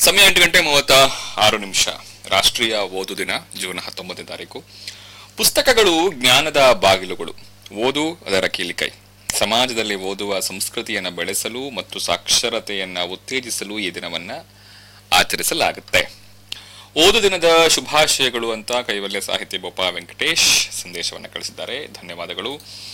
ಸಮಯ ಎಂಟು ಗಂಟೆ ಮೂವತ್ತ ಆರು ನಿಮಿಷ ರಾಷ್ಟ್ರೀಯ ಓದು ದಿನ ಜೂನ್ ಹತ್ತೊಂಬತ್ತನೇ ತಾರೀಕು ಪುಸ್ತಕಗಳು ಜ್ಞಾನದ ಬಾಗಿಲುಗಳು ಓದು ಅದರ ಕೀಲಿಕೈ ಸಮಾಜದಲ್ಲಿ ಓದುವ ಸಂಸ್ಕೃತಿಯನ್ನು ಬೆಳೆಸಲು ಮತ್ತು ಸಾಕ್ಷರತೆಯನ್ನ ಉತ್ತೇಜಿಸಲು ಈ ದಿನವನ್ನ ಆಚರಿಸಲಾಗುತ್ತೆ ಓದು ದಿನದ ಶುಭಾಶಯಗಳು ಅಂತ ಕೈವಲ್ಯ ಸಾಹಿತ್ಯ ಬೋಪ ವೆಂಕಟೇಶ್ ಸಂದೇಶವನ್ನು ಕಳಿಸಿದ್ದಾರೆ ಧನ್ಯವಾದಗಳು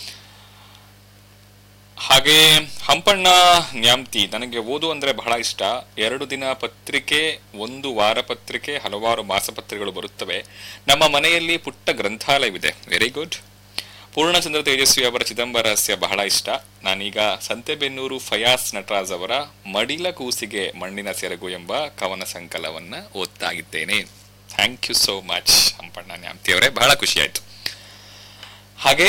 ಹಾಗೆ ಹಂಪಣ್ಣ ನ್ಯಾಮ್ತಿ ನನಗೆ ಓದು ಅಂದ್ರೆ ಬಹಳ ಇಷ್ಟ ಎರಡು ದಿನ ಪತ್ರಿಕೆ ಒಂದು ವಾರ ಪತ್ರಿಕೆ ಹಲವಾರು ಮಾಸಪತ್ರಿಕೆಗಳು ಬರುತ್ತವೆ ನಮ್ಮ ಮನೆಯಲ್ಲಿ ಪುಟ್ಟ ಗ್ರಂಥಾಲಯವಿದೆ ವೆರಿ ಗುಡ್ ಪೂರ್ಣಚಂದ್ರ ತೇಜಸ್ವಿ ಅವರ ಚಿದಂಬರ ರಹಸ್ಯ ಬಹಳ ಇಷ್ಟ ನಾನೀಗ ಸಂತೆಬೆನ್ನೂರು ಫಯಾಸ್ ನಟರಾಜ್ ಅವರ ಮಡಿಲ ಕೂಸಿಗೆ ಮಣ್ಣಿನ ಸೆರಗು ಎಂಬ ಕವನ ಸಂಕಲವನ್ನ ಓದ್ತಾ ಇದ್ದೇನೆ thank you so much Hampanna Nyamti ಅವರೇ ಬಹಳ ಖುಷಿ ಆಯ್ತು ಹಾಗೆ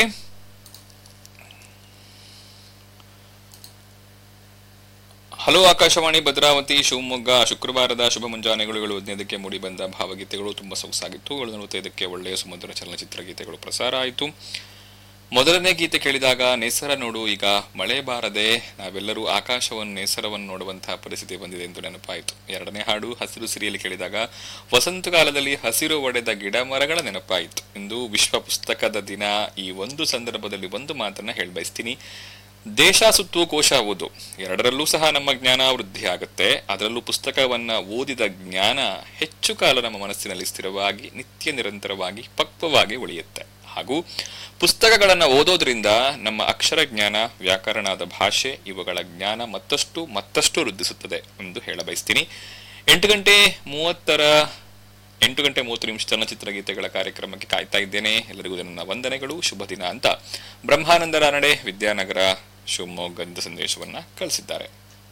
ಹಲೋ ಆಕಾಶವಾಣಿ ಭದ್ರಾವತಿ ಶಿವಮೊಗ್ಗ ಶುಕ್ರವಾರದ ಶುಭ ಮುಂಜಾನೆಗಳು ಏಳು ಹದಿನೈದಕ್ಕೆ ಮೂಡಿ ಬಂದ ಭಾವಗೀತೆಗಳು ತುಂಬಾ ಸೊಗಸಾಗಿತ್ತು ಏಳು ನಲವತ್ತೈದಕ್ಕೆ ಒಳ್ಳೆಯ ಸುಮಧುರ ಚಲನಚಿತ್ರ ಗೀತೆಗಳು ಪ್ರಸಾರ ಆಯಿತು ಮೊದಲನೇ ಗೀತೆ ಕೇಳಿದಾಗ ನೇಸರ ನೋಡು ಈಗ ಮಳೆ ಬಾರದೆ ನಾವೆಲ್ಲರೂ ಆಕಾಶವನ್ನು ನೇಸರವನ್ನು ನೋಡುವಂತಹ ಪರಿಸ್ಥಿತಿ ಬಂದಿದೆ ಎಂದು ನೆನಪಾಯಿತು ಎರಡನೇ ಹಾಡು ಹಸಿರು ಸಿರಿಯಲ್ಲಿ ಕೇಳಿದಾಗ ವಸಂತ ಕಾಲದಲ್ಲಿ ಹಸಿರು ಒಡೆದ ಗಿಡ ಮರಗಳ ನೆನಪಾಯಿತು ಇಂದು ವಿಶ್ವ ಪುಸ್ತಕದ ದಿನ ಈ ಒಂದು ಸಂದರ್ಭದಲ್ಲಿ ಒಂದು ಮಾತನ್ನ ಹೇಳಬಯಸ್ತೀನಿ ದೇಶ ಸುತ್ತು ಕೋಶ ಓದು ಎರಡರಲ್ಲೂ ಸಹ ನಮ್ಮ ಜ್ಞಾನ ವೃದ್ಧಿ ಆಗುತ್ತೆ ಅದರಲ್ಲೂ ಪುಸ್ತಕವನ್ನ ಓದಿದ ಜ್ಞಾನ ಹೆಚ್ಚು ಕಾಲ ನಮ್ಮ ಮನಸ್ಸಿನಲ್ಲಿ ಸ್ಥಿರವಾಗಿ ನಿತ್ಯ ನಿರಂತರವಾಗಿ ಪಕ್ವವಾಗಿ ಉಳಿಯುತ್ತೆ ಹಾಗೂ ಪುಸ್ತಕಗಳನ್ನು ಓದೋದ್ರಿಂದ ನಮ್ಮ ಅಕ್ಷರ ಜ್ಞಾನ ವ್ಯಾಕರಣದ ಭಾಷೆ ಇವುಗಳ ಜ್ಞಾನ ಮತ್ತಷ್ಟು ಮತ್ತಷ್ಟು ವೃದ್ಧಿಸುತ್ತದೆ ಎಂದು ಹೇಳಬಯಸ್ತೀನಿ ಎಂಟು ಗಂಟೆ ಮೂವತ್ತರ ಎಂಟು ಗಂಟೆ ಮೂವತ್ತು ನಿಮಿಷ ಚಲನಚಿತ್ರ ಗೀತೆಗಳ ಕಾರ್ಯಕ್ರಮಕ್ಕೆ ಕಾಯ್ತಾ ಇದ್ದೇನೆ ಎಲ್ಲರಿಗೂ ನನ್ನ ವಂದನೆಗಳು ಶುಭ ದಿನ ಅಂತ ಬ್ರಹ್ಮಾನಂದ ರಾನಡೆ ವಿದ್ಯಾನಗರ ಶಿವಮೊಗ್ಗದ ಸಂದೇಶವನ್ನ ಕಳಿಸಿದ್ದಾರೆ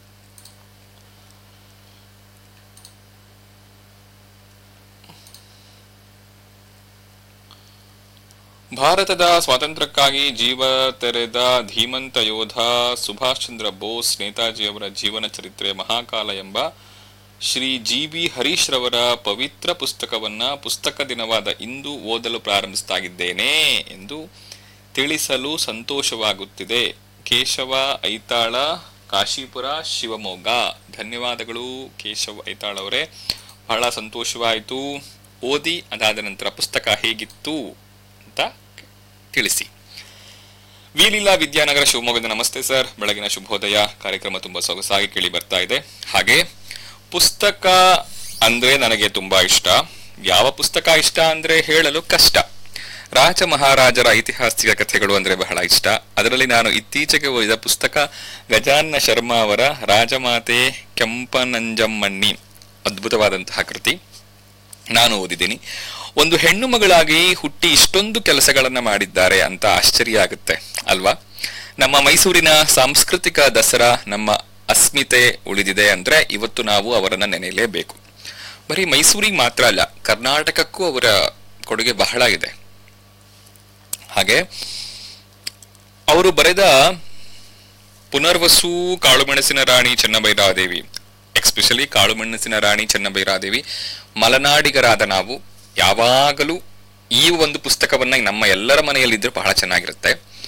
ಭಾರತದ ಸ್ವಾತಂತ್ರ್ಯಕ್ಕಾಗಿ ಜೀವ ತೆರೆದ ಧೀಮಂತ ಯೋಧ ಸುಭಾಷ್ ಚಂದ್ರ ಬೋಸ್ ನೇತಾಜಿಯವರ ಜೀವನ ಚರಿತ್ರೆ ಮಹಾಕಾಲ ಎಂಬ ಶ್ರೀ ಜಿ ಬಿ ಹರೀಶ್ ರವರ ಪವಿತ್ರ ಪುಸ್ತಕವನ್ನ ಪುಸ್ತಕ ದಿನವಾದ ಇಂದು ಓದಲು ಪ್ರಾರಂಭಿಸ್ತಾಗಿದ್ದೇನೆ ಎಂದು ತಿಳಿಸಲು ಸಂತೋಷವಾಗುತ್ತಿದೆ ಕೇಶವ ಐತಾಳ ಕಾಶಿಪುರ ಶಿವಮೊಗ್ಗ ಧನ್ಯವಾದಗಳು ಕೇಶವ ಐತಾಳ್ ಅವರೇ ಬಹಳ ಸಂತೋಷವಾಯಿತು ಓದಿ ಅದಾದ ನಂತರ ಪುಸ್ತಕ ಹೇಗಿತ್ತು ಅಂತ ತಿಳಿಸಿ ವಿಲೀಲಾ ವಿದ್ಯಾನಗರ ಶಿವಮೊಗ್ಗದ ನಮಸ್ತೆ ಸರ್ ಬೆಳಗಿನ ಶುಭೋದಯ ಕಾರ್ಯಕ್ರಮ ತುಂಬಾ ಸೊಗಸಾಗಿ ಕೇಳಿ ಬರ್ತಾ ಇದೆ ಹಾಗೆ ಪುಸ್ತಕ ಅಂದ್ರೆ ನನಗೆ ತುಂಬಾ ಇಷ್ಟ ಯಾವ ಪುಸ್ತಕ ಇಷ್ಟ ಅಂದ್ರೆ ಹೇಳಲು ಕಷ್ಟ ರಾಜ ಮಹಾರಾಜರ ಐತಿಹಾಸಿಕ ಕಥೆಗಳು ಅಂದ್ರೆ ಬಹಳ ಇಷ್ಟ ಅದರಲ್ಲಿ ನಾನು ಇತ್ತೀಚೆಗೆ ಓದಿದ ಪುಸ್ತಕ ಗಜಾನ್ನ ಶರ್ಮಾ ಅವರ ರಾಜಮಾತೆ ಕೆಂಪನಂಜಮ್ಮಣ್ಣಿ ಅದ್ಭುತವಾದಂತಹ ಕೃತಿ ನಾನು ಓದಿದ್ದೀನಿ ಒಂದು ಹೆಣ್ಣು ಮಗಳಾಗಿ ಹುಟ್ಟಿ ಇಷ್ಟೊಂದು ಕೆಲಸಗಳನ್ನ ಮಾಡಿದ್ದಾರೆ ಅಂತ ಆಶ್ಚರ್ಯ ಆಗುತ್ತೆ ಅಲ್ವಾ ನಮ್ಮ ಮೈಸೂರಿನ ಸಾಂಸ್ಕೃತಿಕ ದಸರಾ ನಮ್ಮ ಅಸ್ಮಿತೆ ಉಳಿದಿದೆ ಅಂದ್ರೆ ಇವತ್ತು ನಾವು ಅವರನ್ನ ನೆನೆಯಲೇಬೇಕು ಬರೀ ಮೈಸೂರಿಗೆ ಮಾತ್ರ ಅಲ್ಲ ಕರ್ನಾಟಕಕ್ಕೂ ಅವರ ಕೊಡುಗೆ ಬಹಳ ಇದೆ ಹಾಗೆ ಅವರು ಬರೆದ ಪುನರ್ವಸು ಕಾಳುಮೆಣಸಿನ ರಾಣಿ ಚೆನ್ನಬೈರಾದೇವಿ ಎಕ್ಸ್ಪೆಷಲಿ ಕಾಳುಮೆಣಸಿನ ರಾಣಿ ಚೆನ್ನಬೈರಾದೇವಿ ಮಲೆನಾಡಿಗರಾದ ನಾವು ಯಾವಾಗಲೂ ಈ ಒಂದು ಪುಸ್ತಕವನ್ನ ನಮ್ಮ ಎಲ್ಲರ ಮನೆಯಲ್ಲಿದ್ರೆ ಬಹಳ ಚೆನ್ನಾಗಿರುತ್ತೆ